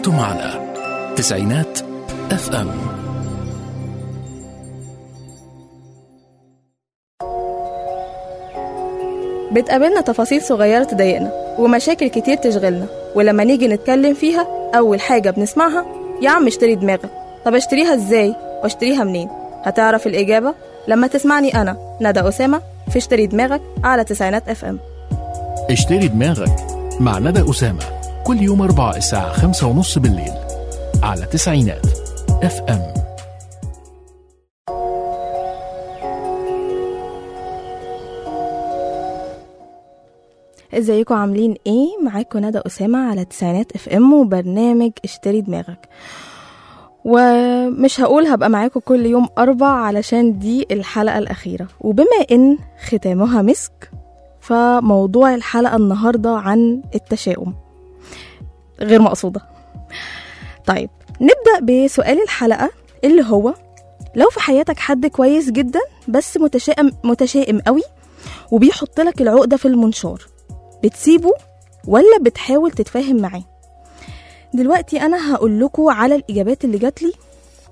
أنتم على تسعينات اف ام بتقابلنا تفاصيل صغيرة تضايقنا ومشاكل كتير تشغلنا ولما نيجي نتكلم فيها أول حاجة بنسمعها يا عم اشتري دماغك طب اشتريها ازاي واشتريها منين هتعرف الإجابة لما تسمعني أنا ندى أسامة في اشتري دماغك على تسعينات اف ام اشتري دماغك مع ندى أسامة كل يوم أربعة الساعة خمسة ونص بالليل على تسعينات اف ام ازيكم عاملين ايه معاكم ندى أسامة على تسعينات اف ام وبرنامج اشتري دماغك ومش هقول هبقى معاكم كل يوم أربع علشان دي الحلقة الأخيرة وبما إن ختامها مسك فموضوع الحلقة النهاردة عن التشاؤم غير مقصودة طيب نبدأ بسؤال الحلقة اللي هو لو في حياتك حد كويس جدا بس متشائم متشائم قوي وبيحط لك العقدة في المنشار بتسيبه ولا بتحاول تتفاهم معاه دلوقتي انا هقول لكم على الاجابات اللي جات لي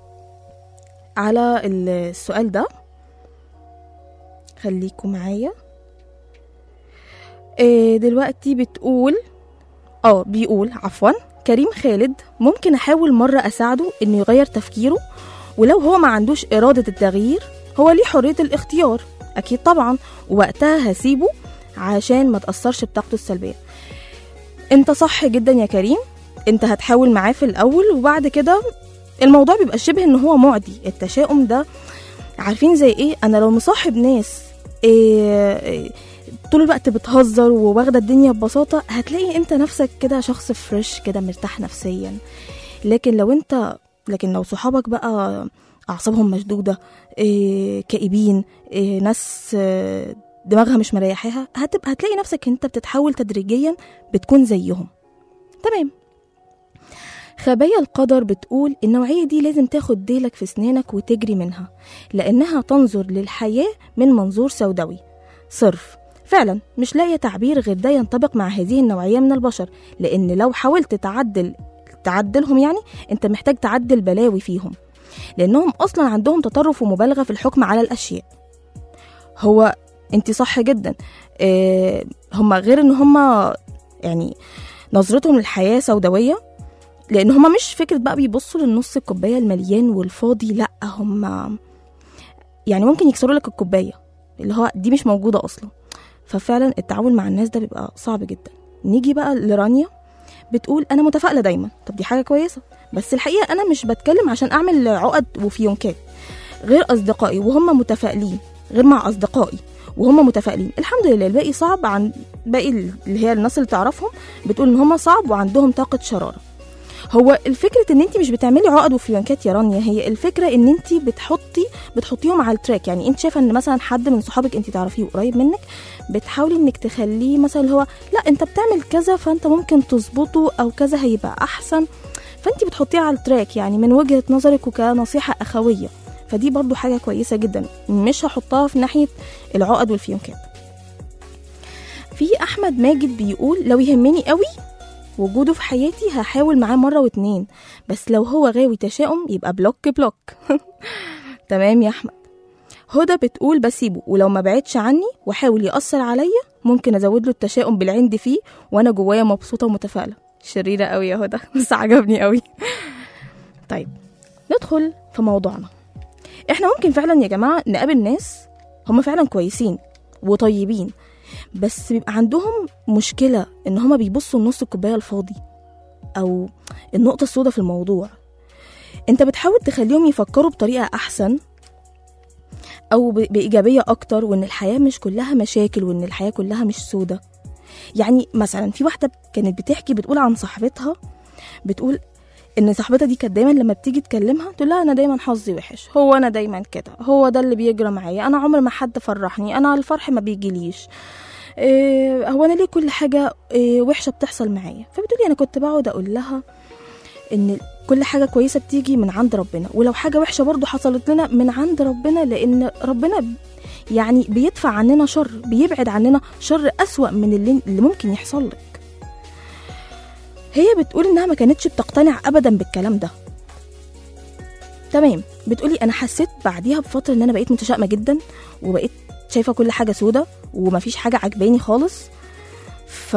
على السؤال ده خليكم معايا إيه دلوقتي بتقول اه بيقول عفوا كريم خالد ممكن احاول مره اساعده انه يغير تفكيره ولو هو ما عندوش اراده التغيير هو ليه حريه الاختيار اكيد طبعا ووقتها هسيبه عشان ما تاثرش بطاقته السلبيه انت صح جدا يا كريم انت هتحاول معاه في الاول وبعد كده الموضوع بيبقى شبه ان هو معدي التشاؤم ده عارفين زي ايه انا لو مصاحب ناس إيه إيه طول الوقت بتهزر وواخده الدنيا ببساطه هتلاقي انت نفسك كده شخص فريش كده مرتاح نفسيا لكن لو انت لكن لو صحابك بقى اعصابهم مشدوده إيه كئيبين إيه ناس إيه دماغها مش مريحاها هتبقى هتلاقي نفسك انت بتتحول تدريجيا بتكون زيهم تمام خبايا القدر بتقول النوعية دي لازم تاخد ديلك في سنانك وتجري منها لأنها تنظر للحياة من منظور سوداوي صرف فعلا مش لاقية تعبير غير ده ينطبق مع هذه النوعية من البشر لأن لو حاولت تعدل تعدلهم يعني انت محتاج تعدل بلاوي فيهم لأنهم أصلا عندهم تطرف ومبالغة في الحكم على الأشياء هو انت صح جدا اه هم غير ان هم يعني نظرتهم للحياة سوداوية لان هما مش فكره بقى بيبصوا للنص الكوبايه المليان والفاضي لا هما يعني ممكن يكسروا لك الكوبايه اللي هو دي مش موجوده اصلا ففعلا التعامل مع الناس ده بيبقى صعب جدا نيجي بقى لرانيا بتقول انا متفائله دايما طب دي حاجه كويسه بس الحقيقه انا مش بتكلم عشان اعمل عقد وفيونكات غير اصدقائي وهم متفائلين غير مع اصدقائي وهم متفائلين الحمد لله الباقي صعب عن باقي اللي هي الناس اللي تعرفهم بتقول ان هم صعب وعندهم طاقه شراره هو الفكرة ان انت مش بتعملي عقد وفيونكات يا رانيا هي الفكرة ان انت بتحطي بتحطيهم على التراك يعني انت شايفة ان مثلا حد من صحابك انت تعرفيه قريب منك بتحاولي انك تخليه مثلا اللي هو لا انت بتعمل كذا فانت ممكن تظبطه او كذا هيبقى احسن فانت بتحطيه على التراك يعني من وجهة نظرك وكنصيحة اخوية فدي برضو حاجة كويسة جدا مش هحطها في ناحية العقد والفيونكات في احمد ماجد بيقول لو يهمني قوي وجوده في حياتي هحاول معاه مرة واتنين بس لو هو غاوي تشاؤم يبقى بلوك بلوك تمام يا أحمد هدى بتقول بسيبه ولو ما بعدش عني وحاول يأثر عليا ممكن أزود له التشاؤم بالعند فيه وأنا جوايا مبسوطة ومتفائلة شريرة قوي يا هدى بس عجبني قوي طيب ندخل في موضوعنا احنا ممكن فعلا يا جماعة نقابل ناس هم فعلا كويسين وطيبين بس بيبقى عندهم مشكلة إن هما بيبصوا لنص الكوباية الفاضي أو النقطة السوداء في الموضوع أنت بتحاول تخليهم يفكروا بطريقة أحسن أو بإيجابية أكتر وإن الحياة مش كلها مشاكل وإن الحياة كلها مش سودة يعني مثلا في واحدة كانت بتحكي بتقول عن صاحبتها بتقول ان صاحبتها دي كانت دايما لما بتيجي تكلمها تقول لها انا دايما حظي وحش هو انا دايما كده هو ده اللي بيجرى معايا انا عمر ما حد فرحني انا الفرح ما بيجيليش إيه هو انا ليه كل حاجه إيه وحشه بتحصل معايا فبتقولي انا كنت بقعد اقول لها ان كل حاجه كويسه بتيجي من عند ربنا ولو حاجه وحشه برضو حصلت لنا من عند ربنا لان ربنا يعني بيدفع عننا شر بيبعد عننا شر اسوا من اللي, اللي ممكن يحصل لك هي بتقول انها ما كانتش بتقتنع ابدا بالكلام ده تمام بتقولي انا حسيت بعديها بفتره ان انا بقيت متشائمه جدا وبقيت شايفه كل حاجه سودة ومفيش حاجه عجباني خالص ف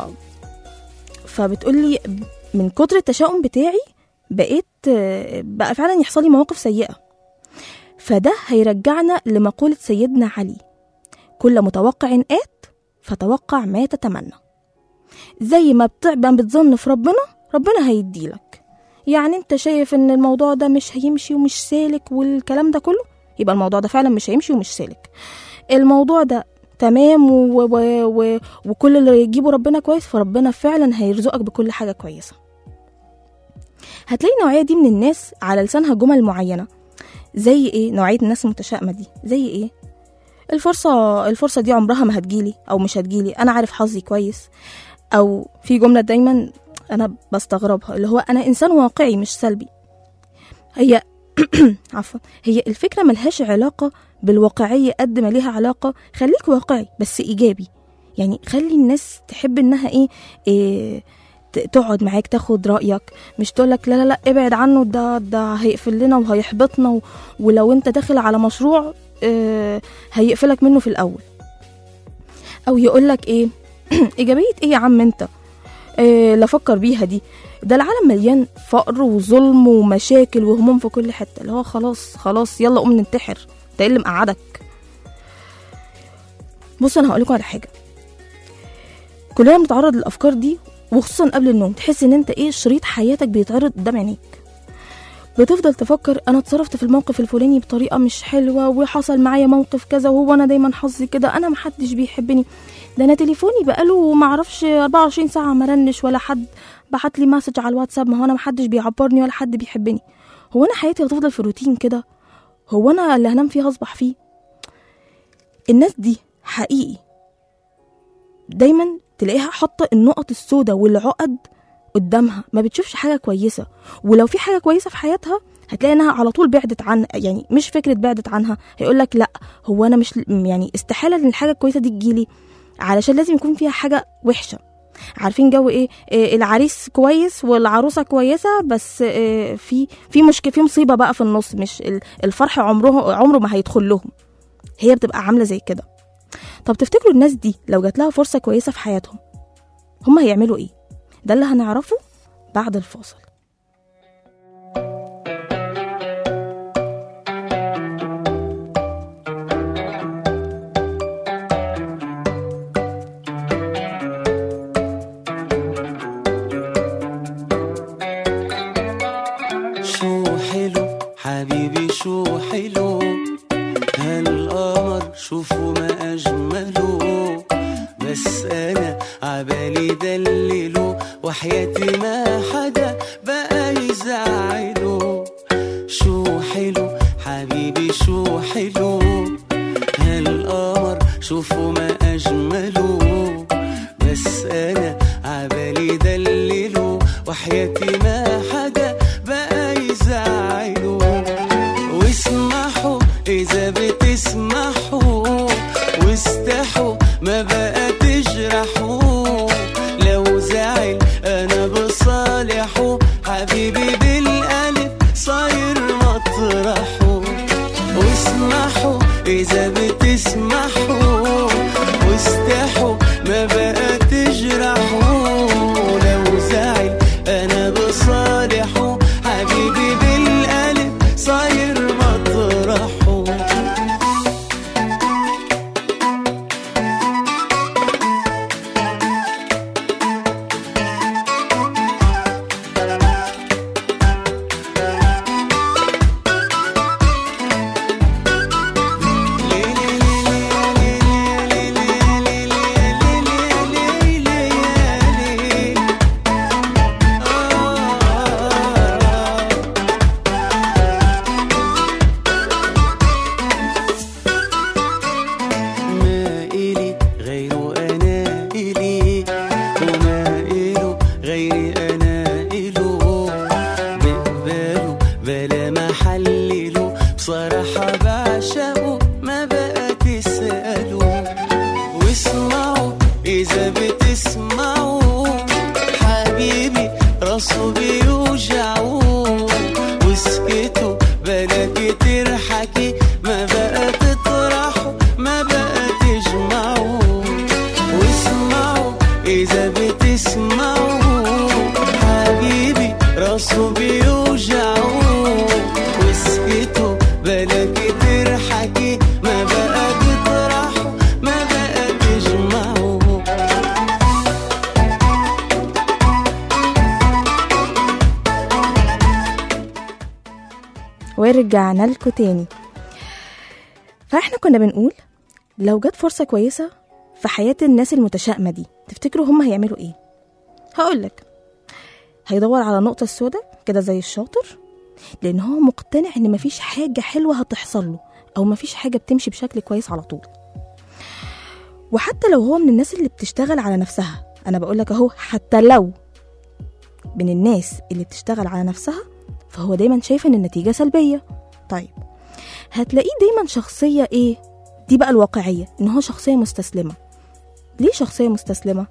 فبتقولي من كتر التشاؤم بتاعي بقيت آه، بقى فعلا يحصل لي مواقف سيئه فده هيرجعنا لمقوله سيدنا علي كل متوقع آت فتوقع ما تتمنى زي ما بتعبان بتظن في ربنا ربنا هيديلك يعني انت شايف ان الموضوع ده مش هيمشي ومش سالك والكلام ده كله يبقى الموضوع ده فعلا مش هيمشي ومش سالك الموضوع ده تمام و... و... و... وكل اللي يجيبه ربنا كويس فربنا فعلا هيرزقك بكل حاجة كويسة هتلاقي النوعية دي من الناس على لسانها جمل معينة زي ايه نوعية الناس المتشائمة دي زي ايه الفرصة الفرصة دي عمرها ما هتجيلي أو مش هتجيلي أنا عارف حظي كويس أو في جملة دايما أنا بستغربها اللي هو أنا إنسان واقعي مش سلبي هي عفوا هي الفكرة ملهاش علاقة بالواقعية قد ما ليها علاقة خليك واقعي بس إيجابي يعني خلي الناس تحب إنها إيه, إيه ت- تقعد معاك تاخد رأيك مش تقولك لا لا لا ابعد عنه ده ده هيقفل لنا وهيحبطنا و- ولو انت داخل على مشروع آه، هيقفلك منه في الأول أو يقولك إيه إيجابية إيه يا عم أنت آه، لا فكر بيها دي ده العالم مليان فقر وظلم ومشاكل وهموم في كل حتة اللي هو خلاص خلاص يلا قوم ننتحر ده إيه اللي مقعدك بص أنا هقولكوا على حاجة كلنا بنتعرض للأفكار دي وخصوصا قبل النوم تحس ان انت ايه شريط حياتك بيتعرض قدام عينيك بتفضل تفكر انا اتصرفت في الموقف الفلاني بطريقه مش حلوه وحصل معايا موقف كذا وهو انا دايما حظي كده انا محدش بيحبني ده انا تليفوني بقاله معرفش 24 ساعه ما رنش ولا حد بعت لي مسج على الواتساب ما هو انا محدش بيعبرني ولا حد بيحبني هو انا حياتي هتفضل في روتين كده هو انا اللي هنام فيه هصبح فيه الناس دي حقيقي دايما تلاقيها حاطه النقط السوداء والعقد قدامها ما بتشوفش حاجه كويسه ولو في حاجه كويسه في حياتها هتلاقي انها على طول بعدت عن يعني مش فكره بعدت عنها هيقول لك لا هو انا مش يعني استحاله ان الحاجه الكويسه دي تجيلي علشان لازم يكون فيها حاجه وحشه عارفين جو ايه, إيه العريس كويس والعروسه كويسه بس إيه في في مشكله في مصيبه بقى في النص مش ال- الفرح عمره عمره ما هيدخل لهم هي بتبقى عامله زي كده طب تفتكروا الناس دي لو جات لها فرصه كويسه في حياتهم هم هيعملوا ايه ده اللي هنعرفه بعد الفاصل شو حلو حبيبي شو حلو هالقمر شوفوا ما أجمله بس أنا عبالي دلله وحياتي ما حدا بقى يزعله شو حلو حبيبي شو حلو هالقمر شوفوا ما أجمله بس أنا عبالي دلله وحياتي ما حدا بقى يزعله واسمحوا إذا بتسمحوا واستحوا ما بقى تجرحوا لو زعل أنا بصالحه حبيبي بالقلب صاير مطرحه واسمحوا إذا بتسمحوا واستحوا ما بقى تجرحوا لو زعل أنا بصالحه حبيبي بالقلب صاير مطرحه راسه بيوجعوه وسكتوا بلا كتير حكي ما بقى تطرحوا ما بقى تجمعوا واسمعوا إذا بتسمعوا حبيبي راسه بيوجعوه وسكتوا بلا كتير حكي ما بقى تطرحوا ما بقى تجمعوا ورجعنا لكم تاني فاحنا كنا بنقول لو جت فرصة كويسة في حياة الناس المتشائمة دي تفتكروا هم هيعملوا ايه؟ هقولك هيدور على النقطة السوداء كده زي الشاطر لأن هو مقتنع إن مفيش حاجة حلوة هتحصل له أو مفيش حاجة بتمشي بشكل كويس على طول وحتى لو هو من الناس اللي بتشتغل على نفسها أنا بقولك أهو حتى لو من الناس اللي بتشتغل على نفسها فهو دايما شايف ان النتيجة سلبية طيب هتلاقيه دايما شخصية ايه دي بقى الواقعية ان هو شخصية مستسلمة ليه شخصية مستسلمة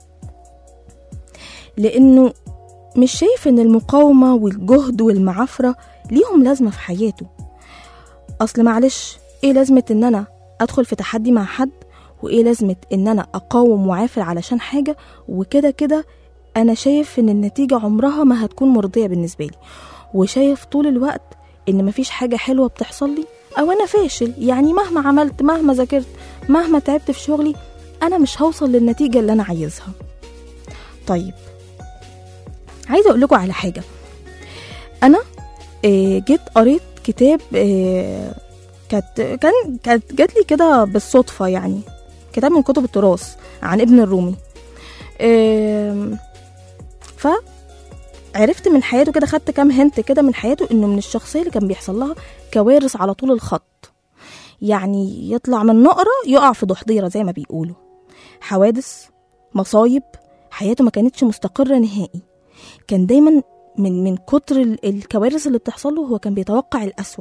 لانه مش شايف ان المقاومة والجهد والمعافرة ليهم لازمة في حياته اصل معلش ايه لازمة ان انا ادخل في تحدي مع حد وايه لازمة ان انا اقاوم وعافر علشان حاجة وكده كده انا شايف ان النتيجة عمرها ما هتكون مرضية بالنسبة لي وشايف طول الوقت ان مفيش حاجة حلوة بتحصل لي او انا فاشل يعني مهما عملت مهما ذاكرت مهما تعبت في شغلي انا مش هوصل للنتيجة اللي انا عايزها طيب عايزة اقول لكم على حاجة انا آه، جيت قريت كتاب آه، كانت كان كانت جات لي كده بالصدفة يعني كتاب من كتب التراث عن ابن الرومي آم، ف عرفت من حياته كده خدت كام هنت كده من حياته انه من الشخصيه اللي كان بيحصل لها كوارث على طول الخط يعني يطلع من نقره يقع في ضحضيره زي ما بيقولوا حوادث مصايب حياته ما كانتش مستقره نهائي كان دايما من من كتر ال- الكوارث اللي بتحصل له هو كان بيتوقع الأسوأ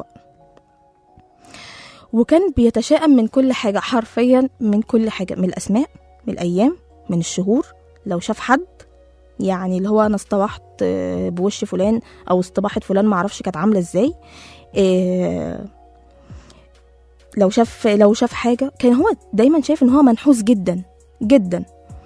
وكان بيتشائم من كل حاجة حرفيا من كل حاجة من الأسماء من الأيام من الشهور لو شاف حد يعني اللي هو انا اصطبحت آه، بوش فلان او اصطباحة فلان معرفش كانت عاملة ازاي آه، لو شاف لو شاف حاجة كان هو دايما شايف ان هو منحوس جدا جدا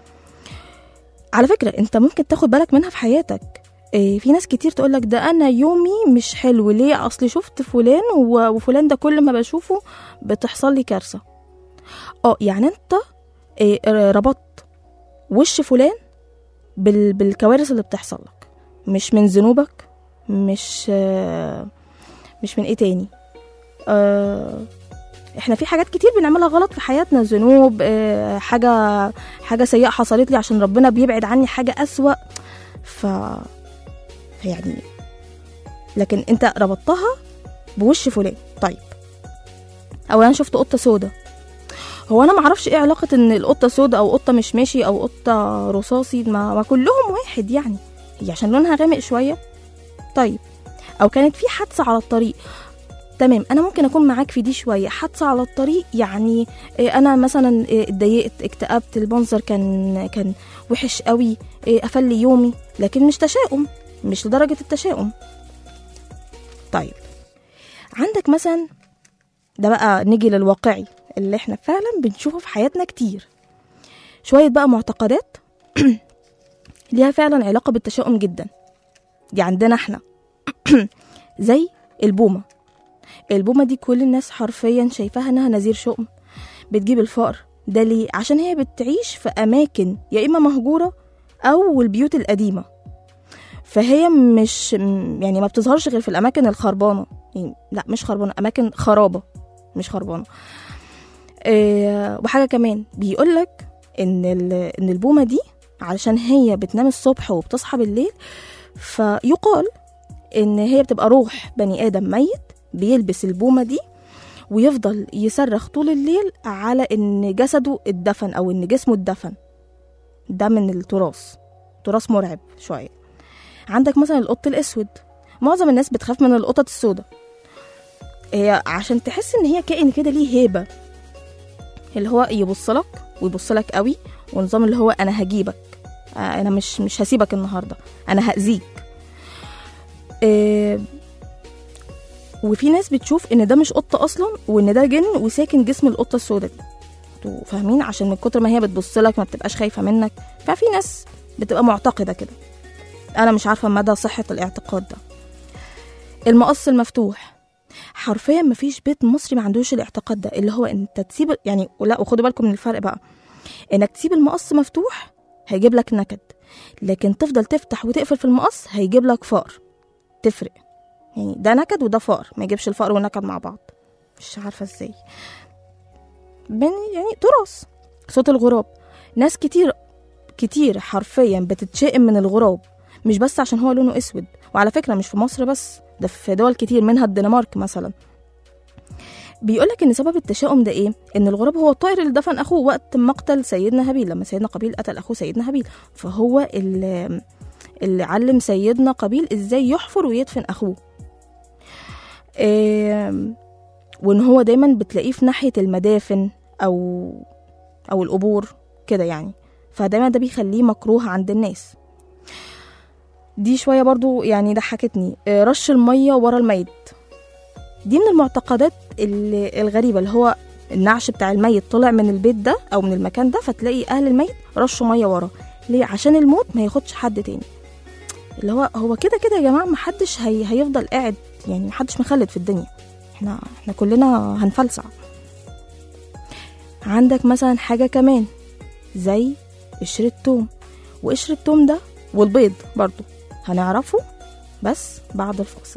على فكرة انت ممكن تاخد بالك منها في حياتك آه، في ناس كتير تقولك ده انا يومي مش حلو ليه اصل شفت فلان و- وفلان ده كل ما بشوفه بتحصل لي كارثة اه يعني انت آه، ربطت وش فلان بال... بالكوارث اللي بتحصل لك مش من ذنوبك مش آه، مش من ايه تاني آه، احنا في حاجات كتير بنعملها غلط في حياتنا ذنوب آه، حاجة حاجة سيئة حصلت لي عشان ربنا بيبعد عني حاجة أسوأ ف يعني لكن انت ربطتها بوش فلان طيب او انا شفت قطة سودا هو انا معرفش ايه علاقة ان القطة سودا او قطة مش ماشي او قطة رصاصي ما, ما كلهم واحد يعني هي عشان لونها غامق شوية طيب او كانت في حادثة على الطريق تمام انا ممكن اكون معاك في دي شويه حادثه على الطريق يعني إيه، انا مثلا إيه، اتضايقت اكتئبت المنظر كان كان وحش قوي إيه، قفل لي يومي لكن مش تشاؤم مش لدرجه التشاؤم طيب عندك مثلا ده بقى نيجي للواقعي اللي احنا فعلا بنشوفه في حياتنا كتير شويه بقى معتقدات ليها فعلا علاقه بالتشاؤم جدا دي عندنا احنا زي البومه البومة دي كل الناس حرفيا شايفاها انها نذير شؤم بتجيب الفقر ده ليه عشان هي بتعيش في اماكن يا اما مهجوره او البيوت القديمه فهي مش م- يعني ما بتظهرش غير في الاماكن الخربانه يعني لا مش خربانه اماكن خرابه مش خربانه إيه وحاجه كمان بيقولك ان ال- ان البومه دي علشان هي بتنام الصبح وبتصحى بالليل فيقال ان هي بتبقى روح بني ادم ميت بيلبس البومه دي ويفضل يصرخ طول الليل على ان جسده اتدفن او ان جسمه اتدفن ده من التراث تراث مرعب شويه عندك مثلا القط الاسود معظم الناس بتخاف من القطط السوداء هي عشان تحس ان هي كائن كده ليه هيبه اللي هو يبصلك ويبصلك قوي ونظام اللي هو انا هجيبك آه، انا مش مش هسيبك النهارده انا هاذيك آه، وفي ناس بتشوف ان ده مش قطه اصلا وان ده جن وساكن جسم القطه السوداء دي انتوا فاهمين عشان من كتر ما هي بتبص لك ما بتبقاش خايفه منك ففي ناس بتبقى معتقده كده انا مش عارفه مدى صحه الاعتقاد ده المقص المفتوح حرفيا مفيش بيت مصري ما عندوش الاعتقاد ده اللي هو انت تسيب يعني لا وخدوا بالكم من الفرق بقى انك تسيب المقص مفتوح هيجيب لك نكد لكن تفضل تفتح وتقفل في المقص هيجيب لك فقر تفرق يعني ده نكد وده فقر ما يجيبش الفقر والنكد مع بعض مش عارفه ازاي بين يعني تراث صوت الغراب ناس كتير كتير حرفيا بتتشائم من الغراب مش بس عشان هو لونه اسود وعلى فكره مش في مصر بس ده في دول كتير منها الدنمارك مثلا بيقولك ان سبب التشاؤم ده ايه ان الغراب هو الطائر اللي دفن اخوه وقت مقتل سيدنا هابيل لما سيدنا قابيل قتل اخوه سيدنا هابيل فهو اللي, اللي علم سيدنا قابيل ازاي يحفر ويدفن اخوه إيه وان هو دايما بتلاقيه في ناحيه المدافن او او القبور كده يعني فدايما ده بيخليه مكروه عند الناس دي شويه برضو يعني ضحكتني إيه، رش الميه ورا الميت دي من المعتقدات اللي الغريبه اللي هو النعش بتاع الميت طلع من البيت ده او من المكان ده فتلاقي اهل الميت رشوا ميه وراه ليه عشان الموت ما ياخدش حد تاني اللي هو هو كده كده يا جماعه محدش هي هيفضل قاعد يعني محدش مخلد في الدنيا احنا احنا كلنا هنفلسع عندك مثلا حاجه كمان زي قشر التوم وقشر التوم ده والبيض برضو هنعرفه بس بعد الفاصل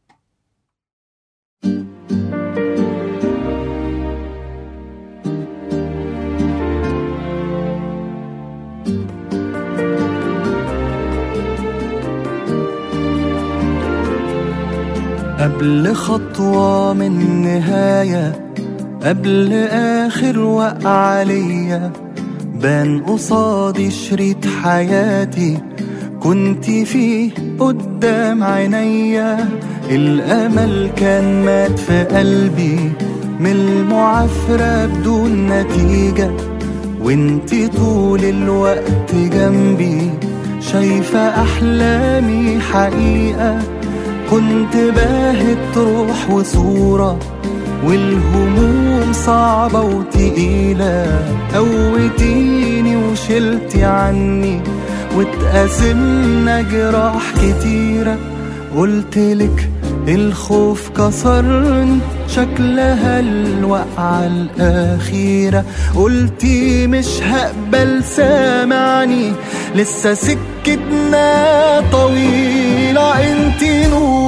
قبل خطوة من نهاية قبل آخر وقعة ليا بان قصادي شريط حياتي كنت فيه قدام عينيا الأمل كان مات في قلبي من المعافرة بدون نتيجة وانتي طول الوقت جنبي شايفة أحلامي حقيقة كنت باهت روح وصورة والهموم صعبة وتقيلة قوتيني وشلتي عني واتقاسمنا جراح كتيرة قلتلك الخوف كسرني شكلها الوقعة الأخيرة قلتي مش هقبل سامعني لسه سكتنا طويلة انتي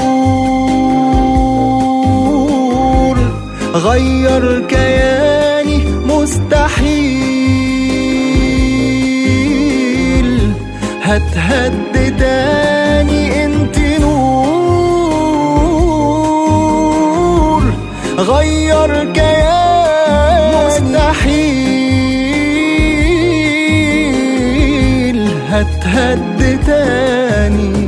نور غير كياني مستحيل هتهد تاني انتي نور غير كياني مستحيل هتهد تاني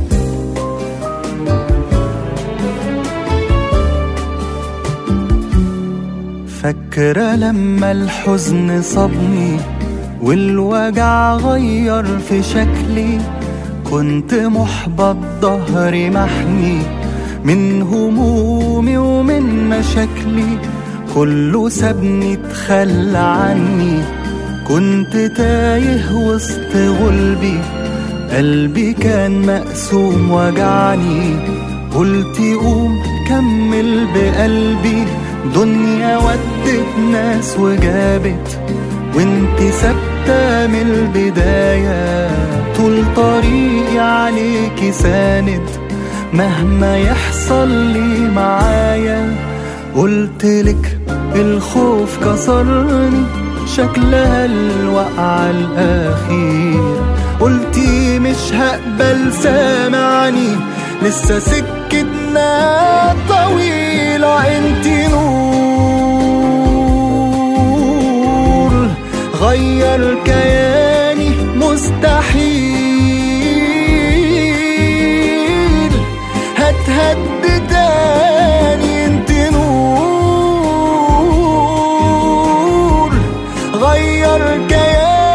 فاكرة لما الحزن صابني والوجع غير في شكلي كنت محبط ظهري محني من همومي ومن مشاكلي كله سابني اتخلى عني كنت تايه وسط غلبي قلبي كان مقسوم وجعني قلت قوم كمل بقلبي دنيا ودت ناس وجابت وانت ثابتة من البداية طول طريقي عليكي ساند مهما يحصل لي معايا قلتلك الخوف كسرني شكلها الوقعة الأخير قلتي مش هقبل سامعني لسه سكتنا طويلة انتي نور غير كياني مستحيل هتهد تاني انتي نور غير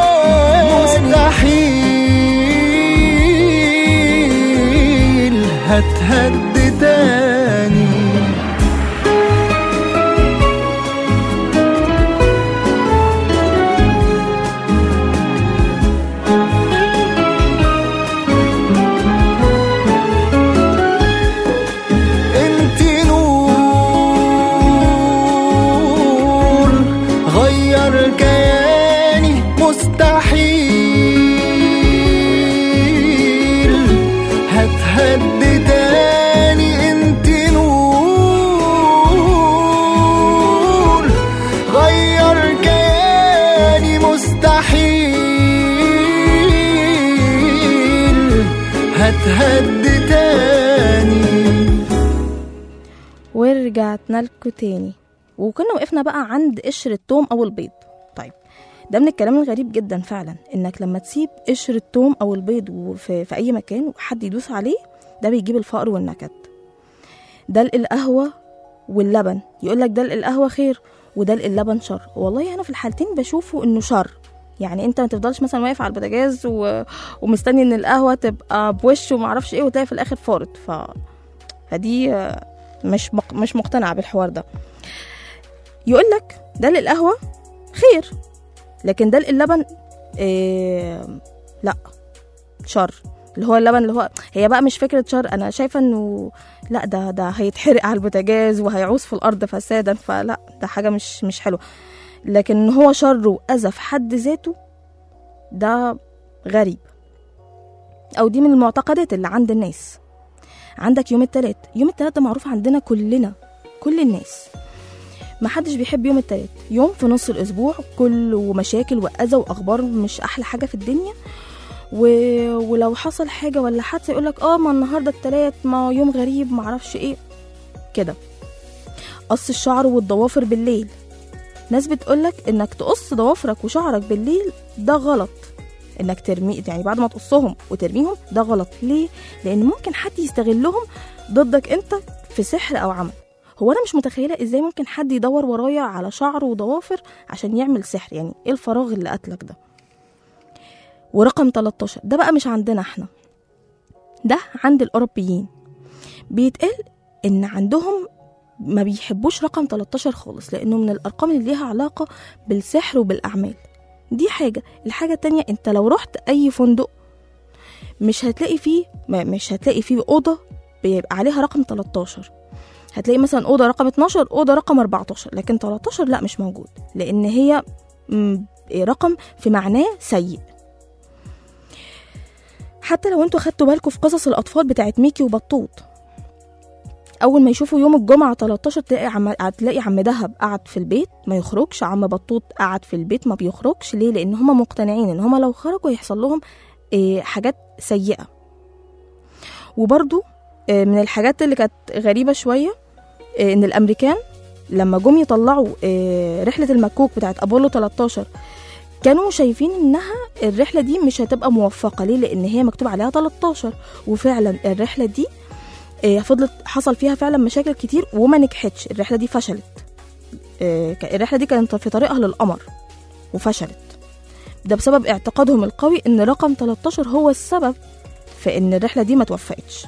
كياني مستحيل هتهد تاني انت نور غير كياني مستحيل هتهد تاني انت نور غير كياني مستحيل هتهد تاني ورجعتنا لكم تاني وكنا وقفنا بقى عند قشر التوم او البيض طيب ده من الكلام الغريب جدا فعلا انك لما تسيب قشر التوم او البيض وفي في اي مكان وحد يدوس عليه ده بيجيب الفقر والنكد دلق القهوه واللبن يقول لك دلق القهوه خير ودلق اللبن شر والله انا في الحالتين بشوفه انه شر يعني انت ما تفضلش مثلا واقف على البوتاجاز و... ومستني ان القهوه تبقى بوش وما اعرفش ايه وتلاقي في الاخر فارت ف فدي آه، مش مق... مش مقتنعه بالحوار ده يقول لك دلق القهوه خير لكن دلق اللبن إيه... لا شر اللي هو اللبن اللي هو هي بقى مش فكره شر انا شايفه انه لا ده ده هيتحرق على البوتاجاز وهيعوز في الارض فسادا فلا ده حاجه مش مش حلوه لكن ان هو شر واذى في حد ذاته ده غريب او دي من المعتقدات اللي عند الناس عندك يوم التلات يوم التلات ده معروف عندنا كلنا كل الناس محدش بيحب يوم التلات يوم في نص الاسبوع كله مشاكل واذى واخبار مش احلى حاجه في الدنيا و... ولو حصل حاجه ولا حادثه يقولك اه ما النهارده التلات ما يوم غريب معرفش ايه كده قص الشعر والضوافر بالليل ناس بتقولك انك تقص ضوافرك وشعرك بالليل ده غلط انك ترمي يعني بعد ما تقصهم وترميهم ده غلط ليه لان ممكن حد يستغلهم ضدك انت في سحر او عمل هو انا مش متخيله ازاي ممكن حد يدور ورايا على شعر وضوافر عشان يعمل سحر يعني ايه الفراغ اللي قتلك ده ورقم 13 ده بقى مش عندنا احنا ده عند الاوروبيين بيتقال ان عندهم ما بيحبوش رقم 13 خالص لانه من الارقام اللي ليها علاقه بالسحر وبالاعمال دي حاجه الحاجه التانية انت لو رحت اي فندق مش هتلاقي فيه ما- مش هتلاقي فيه اوضه بيبقى عليها رقم 13 هتلاقي مثلا اوضه رقم 12 اوضه رقم 14 لكن 13 لا مش موجود لان هي م، رقم في معناه سيء حتى لو انتوا خدتوا بالكم في قصص الاطفال بتاعت ميكي وبطوط اول ما يشوفوا يوم الجمعه 13 تلاقي عم تلاقي عم دهب قعد في البيت ما يخرجش عم بطوط قعد في البيت ما بيخرجش ليه لان هما مقتنعين ان هما لو خرجوا يحصل لهم إيه حاجات سيئه وبرضو إيه من الحاجات اللي كانت غريبه شويه إيه ان الامريكان لما جم يطلعوا إيه رحله المكوك بتاعت ابولو 13 كانوا شايفين انها الرحله دي مش هتبقى موفقه ليه لان هي مكتوب عليها 13 وفعلا الرحله دي آه، فضلت حصل فيها فعلا مشاكل كتير وما نجحتش الرحله دي فشلت آه، ك- الرحله دي كانت في طريقها للقمر وفشلت ده بسبب اعتقادهم القوي ان رقم 13 هو السبب في ان الرحله دي ما توفقتش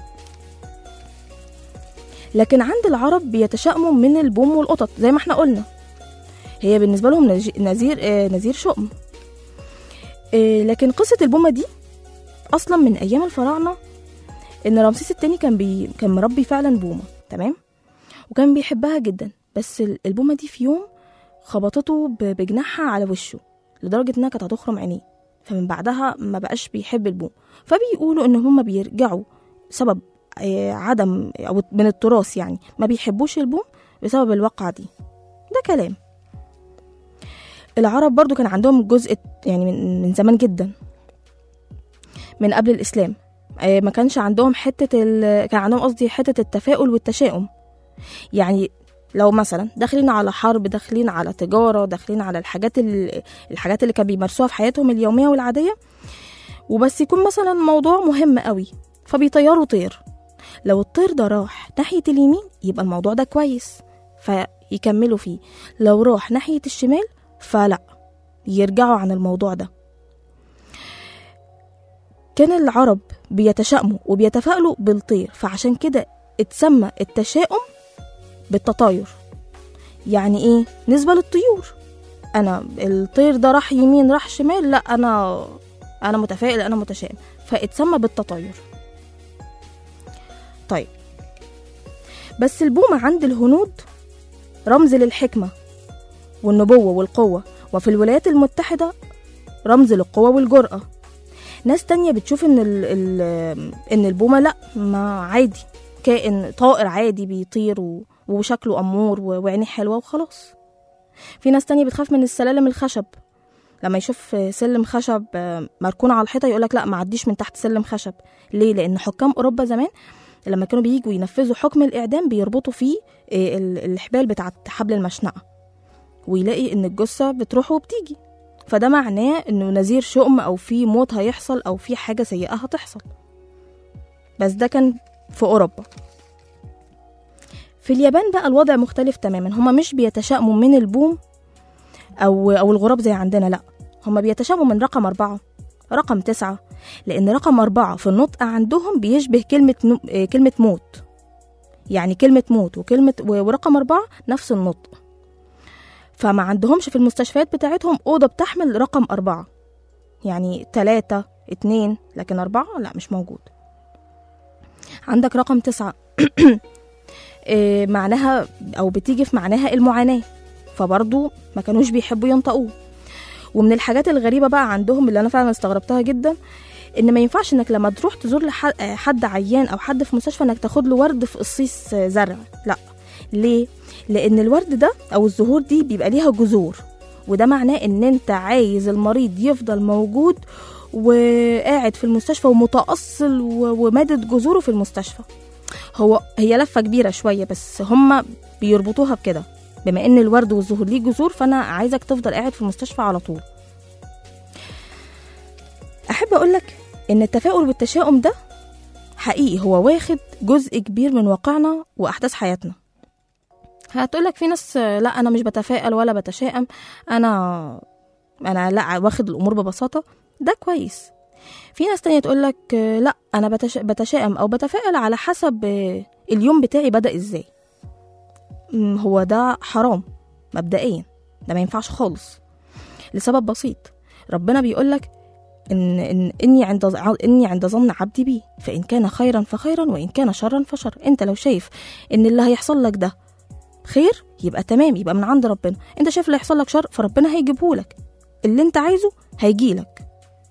لكن عند العرب بيتشائموا من البوم والقطط زي ما احنا قلنا هي بالنسبه لهم نج- نذير آه، نذير شؤم آه، لكن قصه البومه دي اصلا من ايام الفراعنه ان رمسيس التاني كان بي... كان مربي فعلا بومه تمام وكان بيحبها جدا بس ال- البومه دي في يوم خبطته ب... بجناحها على وشه لدرجه انها كانت هتخرم عينيه فمن بعدها ما بقاش بيحب البوم فبيقولوا ان هما بيرجعوا سبب آه، عدم او من التراث يعني ما بيحبوش البوم بسبب الواقعه دي ده كلام العرب برضو كان عندهم جزء يعني من, من زمان جدا من قبل الاسلام آه، ما كانش عندهم حته ال... كان عندهم قصدي حته التفاؤل والتشاؤم يعني لو مثلا داخلين على حرب داخلين على تجاره داخلين على الحاجات ال... الحاجات اللي كانوا بيمارسوها في حياتهم اليوميه والعاديه وبس يكون مثلا موضوع مهم قوي فبيطيروا طير لو الطير ده راح ناحيه اليمين يبقى الموضوع ده كويس فيكملوا فيه لو راح ناحيه الشمال فلا يرجعوا عن الموضوع ده كان العرب بيتشائموا وبيتفائلوا بالطير فعشان كده اتسمى التشاؤم بالتطاير يعني ايه نسبة للطيور انا الطير ده راح يمين راح شمال لا انا انا متفائل انا متشائم فاتسمى بالتطاير طيب بس البومة عند الهنود رمز للحكمة والنبوة والقوة وفي الولايات المتحدة رمز للقوة والجرأة ناس تانية بتشوف ان ال ال ان البومة لا ما عادي كائن طائر عادي بيطير و- وشكله أمور و- وعينيه حلوة وخلاص في ناس تانية بتخاف من السلالم الخشب لما يشوف سلم خشب مركون على الحيطة يقولك لا ما عديش من تحت سلم خشب ليه؟ لأن حكام أوروبا زمان لما كانوا بييجوا ينفذوا حكم الإعدام بيربطوا فيه آه، ال- الحبال بتاعت حبل المشنقة ويلاقي إن الجثة بتروح وبتيجي فده معناه إنه نذير شؤم أو في موت هيحصل أو في حاجة سيئة هتحصل بس ده كان في أوروبا في اليابان بقى الوضع مختلف تماما هما مش بيتشائموا من البوم أو أو الغراب زي عندنا لأ هما بيتشائموا من رقم أربعة رقم تسعة لأن رقم أربعة في النطق عندهم بيشبه كلمة نو... آه، كلمة موت يعني كلمة موت وكلمة و- ورقم أربعة نفس النطق فما عندهمش في المستشفيات بتاعتهم أوضة بتحمل رقم أربعة يعني تلاتة اتنين لكن أربعة لا مش موجود عندك رقم تسعة آه، معناها أو بتيجي في معناها المعاناة فبرضو ما كانوش بيحبوا ينطقوه ومن الحاجات الغريبة بقى عندهم اللي أنا فعلا استغربتها جدا إن ما ينفعش إنك لما تروح تزور لح- آه، حد عيان أو حد في مستشفى إنك تاخد له ورد في قصيص آه، زرع لا ليه؟ لأن الورد ده أو الزهور دي بيبقى ليها جذور وده معناه إن أنت عايز المريض يفضل موجود وقاعد في المستشفى ومتأصل و- ومادد جذوره في المستشفى هو هي لفة كبيرة شوية بس هما بيربطوها بكده بما ان الورد والزهور ليه جذور فانا عايزك تفضل قاعد في المستشفى على طول احب اقولك ان التفاؤل والتشاؤم ده حقيقي هو واخد جزء كبير من واقعنا واحداث حياتنا هتقولك في ناس آه، لا انا مش بتفائل ولا بتشائم انا انا لا واخد الامور ببساطه ده كويس في ناس تانية تقولك آه، لا انا بتش... بتشائم او بتفائل على حسب آه، اليوم بتاعي بدا ازاي مم، هو ده حرام مبدئيا ده ما ينفعش خالص لسبب بسيط ربنا بيقولك إن, إن إني عند إني عند ظن عبدي بي فإن كان خيرا فخيرا وإن كان شرا فشر أنت لو شايف إن اللي هيحصل لك ده خير يبقى تمام يبقى من عند ربنا أنت شايف اللي هيحصل لك شر فربنا هيجيبه لك اللي أنت عايزه هيجيلك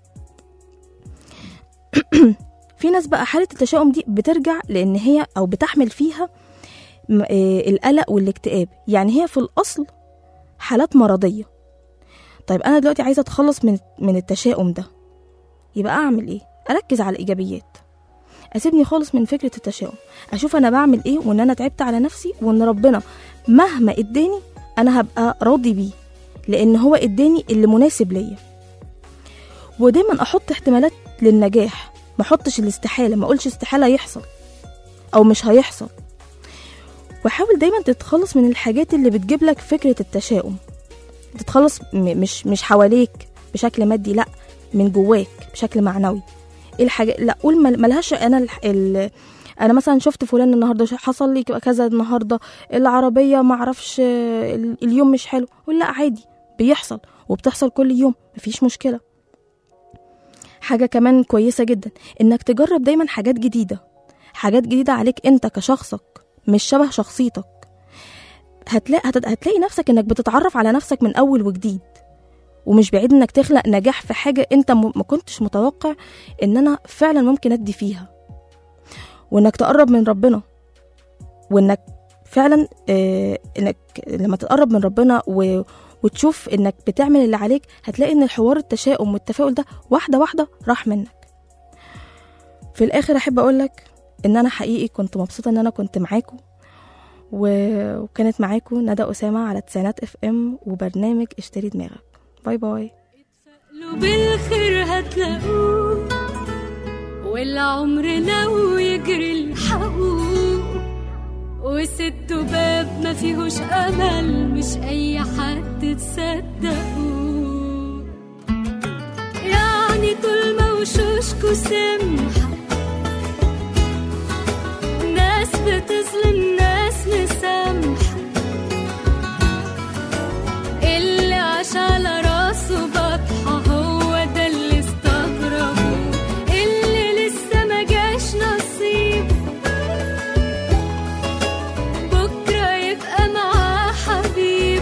في ناس بقى حالة التشاؤم دي بترجع لأن هي أو بتحمل فيها م- آه، القلق والاكتئاب يعني هي في الأصل حالات مرضية طيب أنا دلوقتي عايزة أتخلص من من التشاؤم ده يبقى أعمل إيه؟ أركز على الإيجابيات أسيبني خالص من فكرة التشاؤم أشوف أنا بعمل إيه وإن أنا تعبت على نفسي وإن ربنا مهما إداني أنا هبقى راضي بيه لأن هو إداني اللي مناسب ليا ودايما أحط احتمالات للنجاح ما أحطش الاستحالة ما أقولش استحالة يحصل أو مش هيحصل وحاول دايما تتخلص من الحاجات اللي بتجيب لك فكرة التشاؤم تتخلص م- مش مش حواليك بشكل مادي لا من جواك بشكل معنوي ايه الحاجة لا قول مل- ملهاش انا ال... ال... انا مثلا شفت فلان النهارده ش- حصل لي كذا النهارده العربيه ما اعرفش ال- اليوم مش حلو قول لا عادي بيحصل وبتحصل كل يوم مفيش مشكله حاجه كمان كويسه جدا انك تجرب دايما حاجات جديده حاجات جديده عليك انت كشخصك مش شبه شخصيتك هتلاقي هت- هتلاقي نفسك انك بتتعرف على نفسك من اول وجديد ومش بعيد انك تخلق نجاح في حاجه انت م- ما كنتش متوقع ان انا فعلا ممكن ادي فيها وانك تقرب من ربنا وانك فعلا آه انك لما تقرب من ربنا و وتشوف انك بتعمل اللي عليك هتلاقي ان الحوار التشاؤم والتفاؤل ده واحده واحده راح منك في الاخر احب اقولك ان انا حقيقي كنت مبسوطه ان انا كنت معاكم و- وكانت معاكم ندى اسامه على تسعينات اف ام وبرنامج اشتري دماغك باي باي لو بالخير هتلاقوه والعمر لو يجري الحقوق وست باب ما فيهوش امل مش اي حد تصدقوه يعني طول ما وشوشكوا وسمحة ناس بتظلم ناس مسامحة اللي عاش على راسه بطحة هو ده اللي استغربه اللي لسه ما جاش نصيب بكرة يبقى معاه حبيب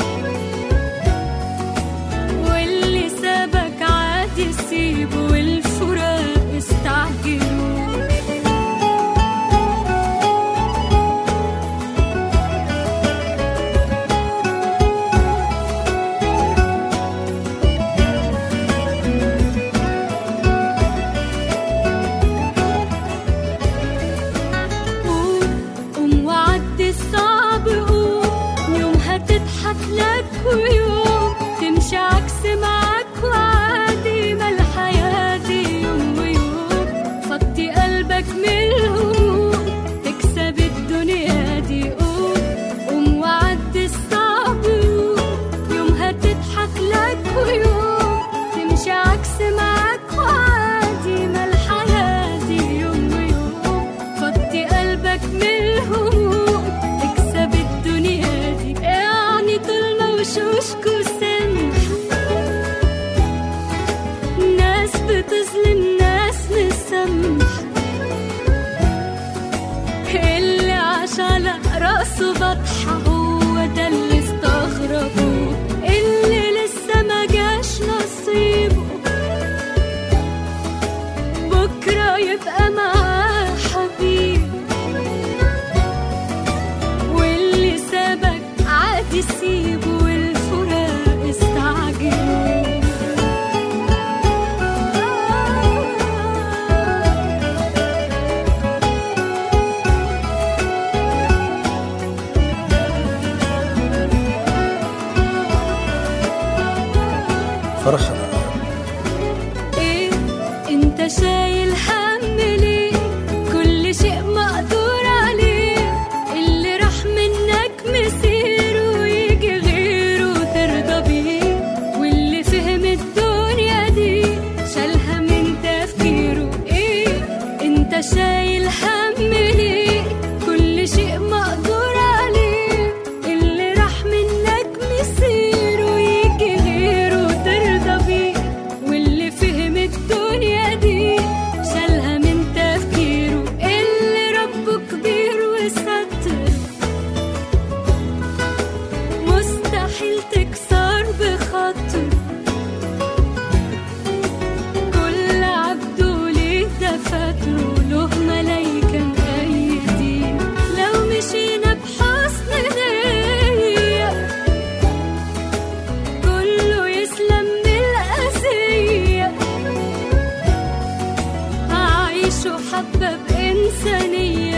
واللي سابك عادي سيبه والفراق استعجلوا قوم قوم وعدي الصعب قوم يوم هتضحك لك ويوم تمشي عكس معاك وعادي ما الحياة دي يوم ويوم فضي قلبك من الهموم تكسب الدنيا دي قوم قوم وعدي الصعب قوم يوم هتضحك لك ويوم تمشي عكس معاك وعادي ما الحياة دي يوم ويوم فضي قلبك من الهموم تكسب الدنيا دي يعني طول ما وشوشكوا سمحة ناس بتظلم ناس مسامحة اللي عاش على راسه بطحة هو ده اللي استغربوه اللي لسه ما جاش نصيبه بكرة يبقى معاه حبيب واللي سابك عادي سيبه والفراق استعجلوا فرحة ايه انت شايل هم ليه كل شيء مقدور عليه اللي راح منك مسيره ويجي غيره ترضى بيه واللي فهم الدنيا دي شالها من تفكيره ايه انت شايل هم ليه كل شيء مقدور عليه اللي راح منك مسيره ويجي غيره ترضى بيه واللي فهم الدنيا دي شالها من تفكيره اللي ربه كبير وستر مستحيل تكسر بخاطر كل عبده ليه دفاتره له ملايكة مأيدين لو مشينا بحسن نية كله يسلم من الأذية هعيشه حبة بإنسانية